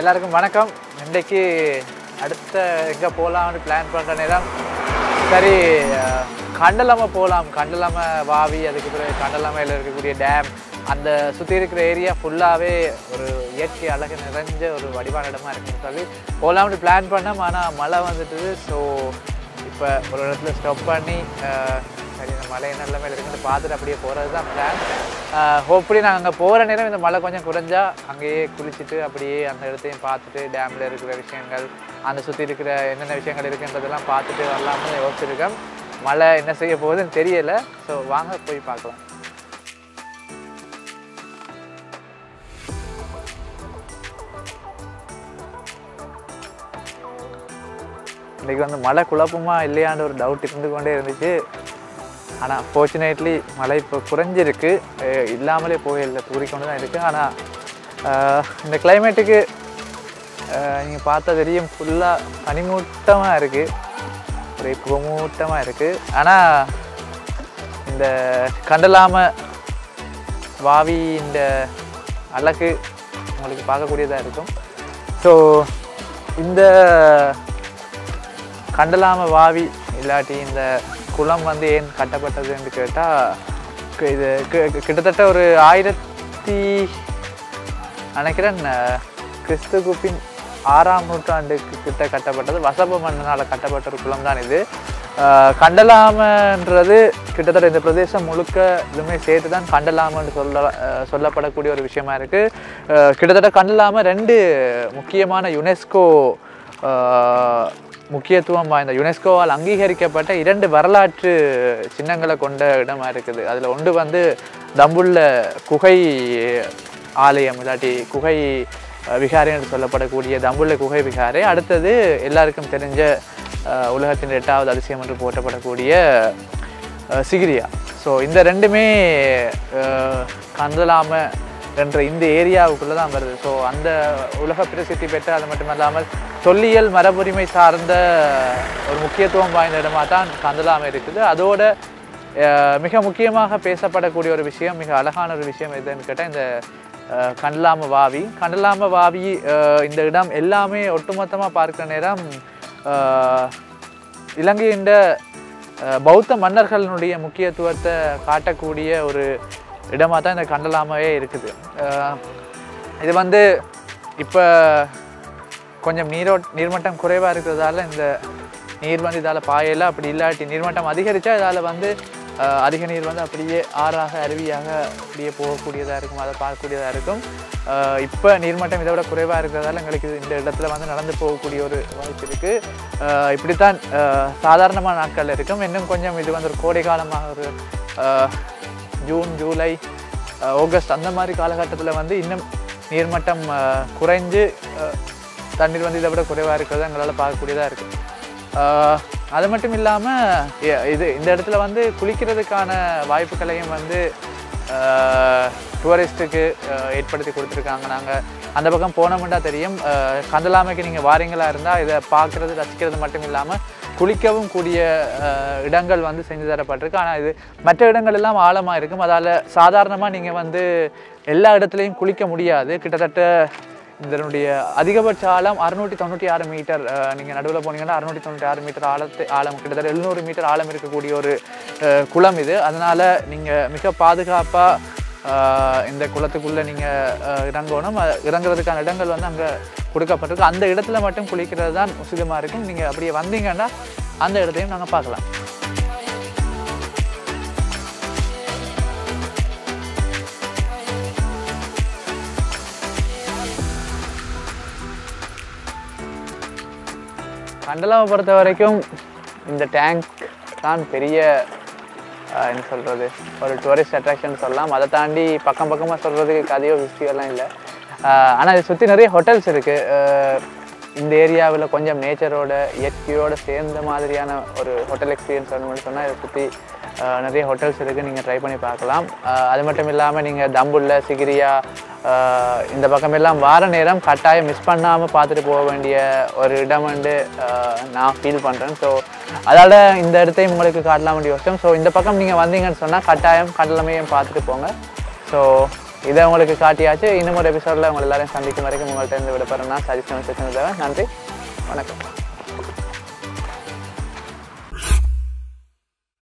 எல்லாருக்கும் வணக்கம் இன்றைக்கு அடுத்த எங்கே போகலாம்னு பிளான் பண்ணுற நேரம் சரி அஹ், கண்டலாம போகலாம் கண்டலாம வாவி அதுக்கு பிறகு கண்டலாமையில் இருக்கக்கூடிய டேம் அந்த சுற்றி இருக்கிற ஏரியா ஃபுல்லாகவே ஒரு இயற்கை அழகு நிறைஞ்ச ஒரு வடிவான இடமா இருக்குன்னு சொல்லி போகலாம்னு பிளான் பண்ணோம் ஆனால் மழை வந்துட்டுது ஸோ இப்போ ஒரு இடத்துல ஸ்டாப் பண்ணி அஹ், சரி இந்த மழை நல்ல மேலே இருக்குன்னு பார்த்துட்டு அப்படியே போகிறது தான் பிளான் ஹோப்ஃபுல்லி நாங்கள் அங்கே போகிற நேரம் இந்த மழை கொஞ்சம் குறைஞ்சா அங்கேயே குளிச்சுட்டு அப்படியே அந்த இடத்தையும் பார்த்துட்டு டேமில் இருக்கிற விஷயங்கள் அந்த சுற்றி இருக்கிற என்னென்ன விஷயங்கள் இருக்குன்றதெல்லாம் பார்த்துட்டு வரலாம்னு யோசிச்சிருக்கேன் மழை என்ன செய்ய போகுதுன்னு தெரியல ஸோ வாங்க போய் பார்க்கலாம் இன்றைக்கி வந்து மழை குழப்பமா இல்லையான்ற ஒரு டவுட் இருந்து கொண்டே இருந்துச்சு ஆனால் ஃபார்ச்சுனேட்லி மழை இப்போ குறைஞ்சிருக்கு அஹ் இல்லாமலே போயில்லை தூறிக்கொண்டு தான் இருக்குது ஆனால் இந்த கிளைமேட்டுக்கு நீங்கள் பார்த்தா தெரியும் ஃபுல்லாக பனிமூட்டமாக இருக்குது ஒரே புகமூட்டமாக இருக்குது ஆனால் இந்த கண்டலாம வாவி இந்த அழகு உங்களுக்கு பார்க்கக்கூடியதாக இருக்கும் ஸோ இந்த கண்டலாம வாவி இல்லாட்டி இந்த குளம் வந்து ஏன் கட்டப்பட்டதுன்னு கேட்டால் இது கி- கிட்டத்தட்ட ஒரு ஆயிரத்தி நினைக்கிறேன் அஹ், கிறிஸ்து குப்பின் ஆறாம் நூற்றாண்டுக்கு கிட்ட கட்டப்பட்டது வசப மன்னனால் கட்டப்பட்ட ஒரு குளம் தான் இது அஹ், கண்டலாமன்றது கிட்டத்தட்ட இந்த பிரதேசம் முழுக்க இதுவுமே சேர்த்து தான் கண்டலாமன்னு சொல்ல அஹ், சொல்லப்படக்கூடிய ஒரு விஷயமா இருக்குது கிட்டத்தட்ட கண்டலாம ரெண்டு முக்கியமான யுனெஸ்கோ அஹ், முக்கியத்துவம் வாய்ந்த யுனெஸ்கோவால் அங்கீகரிக்கப்பட்ட இரண்டு வரலாற்று சின்னங்களை கொண்ட இடமா இருக்குது அதில் ஒன்று வந்து தம்புள்ள குகை ஆலயம் இல்லாட்டி குகை அஹ், விகாரை என்று சொல்லப்படக்கூடிய தம்புள்ள குகை விகாரை அடுத்தது எல்லாருக்கும் தெரிஞ்ச அஹ், உலகத்தின் எட்டாவது அதிசயம் என்று போற்றப்படக்கூடிய அஹ், சிகிரியா ஸோ இந்த ரெண்டுமே அஹ், கந்தலாம என்ற இந்த ஏரியாவுக்குள்ளே தான் வருது ஸோ அந்த உலக பிரசித்தி பெற்ற அது மட்டும் இல்லாமல் தொல்லியல் மரபுரிமை சார்ந்த ஒரு முக்கியத்துவம் வாய்ந்த இடமா தான் கந்தலாமை இருக்குது அதோட அஹ், மிக முக்கியமாக பேசப்படக்கூடிய ஒரு விஷயம் மிக அழகான ஒரு விஷயம் எதுன்னு கேட்டால் இந்த அஹ், கண்டலாம வாவி கண்டலாம வாவி அஹ், இந்த இடம் எல்லாமே ஒட்டுமொத்தமாக பார்க்குற நேரம் அஹ், இலங்கையின் அஹ், பௌத்த மன்னர்களுடைய முக்கியத்துவத்தை காட்டக்கூடிய ஒரு இடமா தான் இந்த கண்டலாமாவே இருக்குது அஹ், இது வந்து இப்போ கொஞ்சம் நீரோ நீர்மட்டம் குறைவாக இருக்கிறதால இந்த நீர் வந்து இதால் பாயல அப்படி இல்லாட்டி நீர்மட்டம் அதிகரித்தா இதால் வந்து அஹ், அதிக நீர் வந்து அப்படியே ஆறாக அருவியாக அப்படியே போகக்கூடியதாக இருக்கும் அதை பார்க்கக்கூடியதாக இருக்கும் இப்போ நீர்மட்டம் இதை விட குறைவாக இருக்கிறதால எங்களுக்கு இது- இந்த இடத்துல வந்து நடந்து போகக்கூடிய ஒரு வாய்ப்பு இருக்குது இப்படித்தான் அஹ், சாதாரணமான நாட்கள் இருக்கும் இன்னும் கொஞ்சம் இது வந்து ஒரு கோடை காலமாக ஒரு அஹ், ஜூன் ஜூலை அஹ், ஆகஸ்ட் அந்த மாதிரி காலகட்டத்தில் வந்து இன்னும் நீர்மட்டம் அஹ், குறைஞ்சு அஹ், தண்ணீர் வந்து இதை விட குறைவாக இருக்கிறத எங்களால் பார்க்கக்கூடியதாக இருக்குது அது மட்டும் இல்லாமல் இது இந்த இடத்துல வந்து குளிக்கிறதுக்கான வாய்ப்புகளையும் வந்து டூரிஸ்ட்டுக்கு ஏற்படுத்தி கொடுத்துருக்காங்க நாங்கள் அந்த பக்கம் போனோம்னா தெரியும் அஹ், கந்தலாமைக்கு நீங்கள் வாரீங்களா இருந்தால் இதை பார்க்குறது ரசிக்கிறது மட்டும் இல்லாமல் குளிக்கவும் கூடிய அஹ், இடங்கள் வந்து செஞ்சு தரப்பட்டிருக்கு ஆனால் இது மற்ற இடங்கள் எல்லாம் ஆழமாக இருக்கும் அதால் சாதாரணமாக நீங்கள் வந்து எல்லா இடத்துலையும் குளிக்க முடியாது கிட்டத்தட்ட இதனுடைய அதிகபட்ச ஆழம் அறுநூற்றி தொண்ணூற்றி ஆறு மீட்டர் நீங்கள் நடுவில் போனீங்கன்னா அறுநூற்றி தொண்ணூற்றி ஆறு மீட்டர் ஆழத்து ஆழம் கிட்டத்தட்ட எழுநூறு மீட்டர் ஆழம் இருக்கக்கூடிய ஒரு அஹ், குளம் இது அதனால் நீங்கள் மிக பாதுகாப்பாக இந்த குளத்துக்குள்ளே நீங்கள் இறங்கணும் அஹ், இறங்குறதுக்கான இடங்கள் வந்து அங்கே கொடுக்கப்பட்டிருக்கு அந்த இடத்துல மட்டும் குளிக்கிறது தான் உசிதமாக இருக்கும் நீங்கள் அப்படியே வந்தீங்கன்னா அந்த இடத்தையும் நாங்கள் பார்க்கலாம் கண்டலாவை பொறுத்த வரைக்கும் இந்த டேங்க் தான் பெரிய ஆஹ், என்ன சொல்கிறது ஒரு டூரிஸ்ட் அட்ராக்ஷன் சொல்லலாம் அதை தாண்டி பக்கம் பக்கமாக சொல்கிறதுக்கு கதையோ ஹிஸ்ட்ரியெல்லாம் இல்லை ஆனால் இதை சுற்றி நிறைய ஹோட்டல்ஸ் இருக்குது இந்த ஏரியாவில் கொஞ்சம் நேச்சரோட இயற்கையோடு சேர்ந்த மாதிரியான ஒரு ஹோட்டல் எக்ஸ்பீரியன்ஸ் வேணும்னு சொன்னால் இதை சுற்றி நிறைய ஹோட்டல்ஸ் இருக்குது நீங்கள் ட்ரை பண்ணி பார்க்கலாம் ஆஹ், அது மட்டும் இல்லாமல் நீங்கள் தம்புள்ள சிகிரியா ஆஹ், இந்த பக்கமெல்லாம் வார நேரம் கட்டாயம் மிஸ் பண்ணாமல் பார்த்துட்டு போக வேண்டிய ஒரு இடம் வந்து ஆஹ், நான் ஃபீல் பண்ணுறேன் ஸோ அதால் இந்த இடத்தையும் உங்களுக்கு காட்டலாம் வேண்டிய யோசிச்சோம் ஸோ இந்த பக்கம் நீங்கள் வந்தீங்கன்னு சொன்னால் கட்டாயம் கடலமையும் பார்த்துட்டு போங்க ஸோ இதை உங்களுக்கு காட்டியாச்சு இன்னும் ஒரு எபிசோடில் உங்களை எல்லாரையும் சந்திக்கும் வரைக்கும் உங்கள்கிட்ட இருந்து விடப்படுறேன் நான் சஜிஸ்டன் நன்றி வணக்கம்